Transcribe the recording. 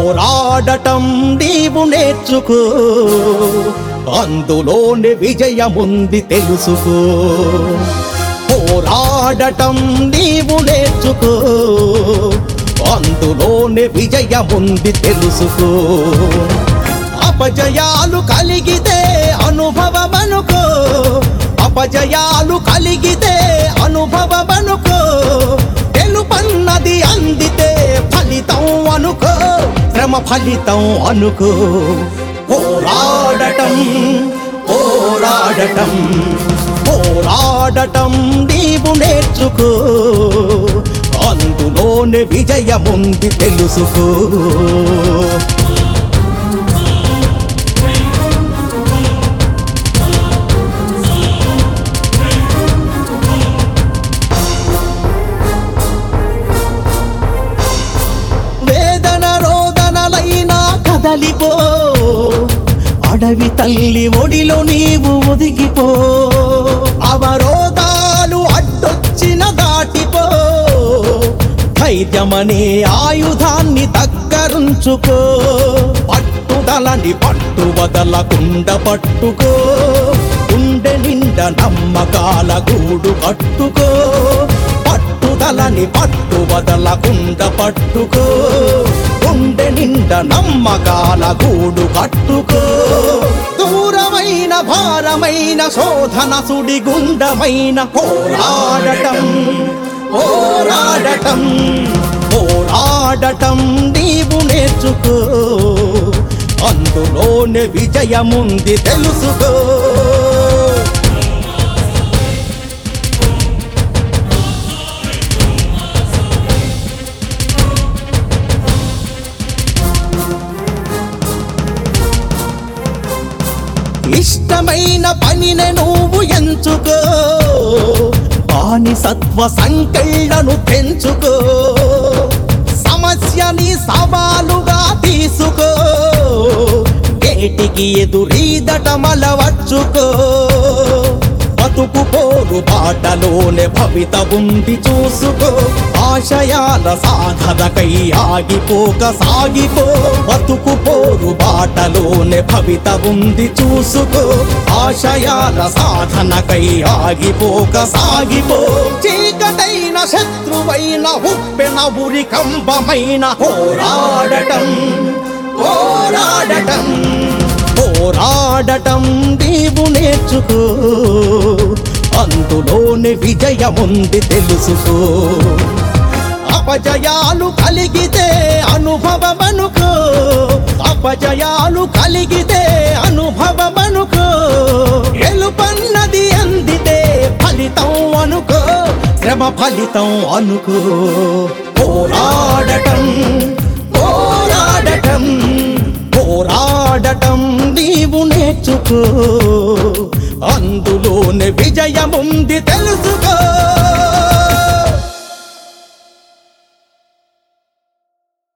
పోరాడటం నీవు నేర్చుకో అందులోనే విజయముంది తెలుసుకో పోరాడటం నీవు నేర్చుకో అందులోనే విజయముంది తెలుసుకో అపజయాలు కలిగితే అనుభవమనుకో అపజయాలు కలిగితే అనుభవమనుకో గెలుపన్నది అందితే ఫలితం అనుకో శ్రమ ఫలితం అనుకో పోరాడటం పోరాడటం పోరాడటం నీవు నేర్చుకో అందులోనే విజయముంది తెలుసుకో వేదన రోదనలైనా కదలిపో అడవి తల్లి ఒడిలో నీవు ఒదిగిపో అవరోధాలు అడ్డొచ్చిన దాటిపో ధైర్యమనే ఆయుధాన్ని దగ్గరుంచుకో పట్టుదలని పట్టు వదలకుండ పట్టుకో గుండె నిండా నమ్మకాల గూడు కట్టుకో పట్టుదలని పట్టు వదలకుండ పట్టుకో గుండె నిండా నమ్మకాల గూడు కట్టుకో దూరమైన భారమైన శోధన సుడిగుండమైన పోరాడటం పోరాడటం పోరాడటం నీవు నేర్చుకో అందులోనే విజయముంది తెలుసుకో ఇష్టమైన పనిని నువ్వు ఎంచుకో బానిసత్వ సంకెళ్లను పెంచుకో సమస్యని సవాలుగా తీసుకో గేటికి ఎదురీదట మలవచ్చుకో బతుకు పోరు బాటలోనే భవిత ఉంది చూసుకో ఆశయాల సాధనకై ఆగిపోక సాగిపో బతుకు పోరు బాటలోనే భవిత ఉంది చూసుకో ఆశయాల సాధనకై ఆగిపోక సాగిపో చీకటైన శత్రువైన ఉప్పెన ఉరి కంబమైన పోరాడటం పోరాడటం పోరాడటం నీవు నేర్చుకో అందులోనే విజయముంది తెలుసుకో అపజయాలు కలిగితే అనుభవమనుకో అపజయాలు కలిగితే అనుభవమనుకో గెలుపన్నది అందితే ఫలితం అనుకో శ్రమ ఫలితం అనుకో పోరాడటం పోరాడటం పోరాడటం నీవు నేర్చుకో అందులోనే విజయముంది తెలుసుకో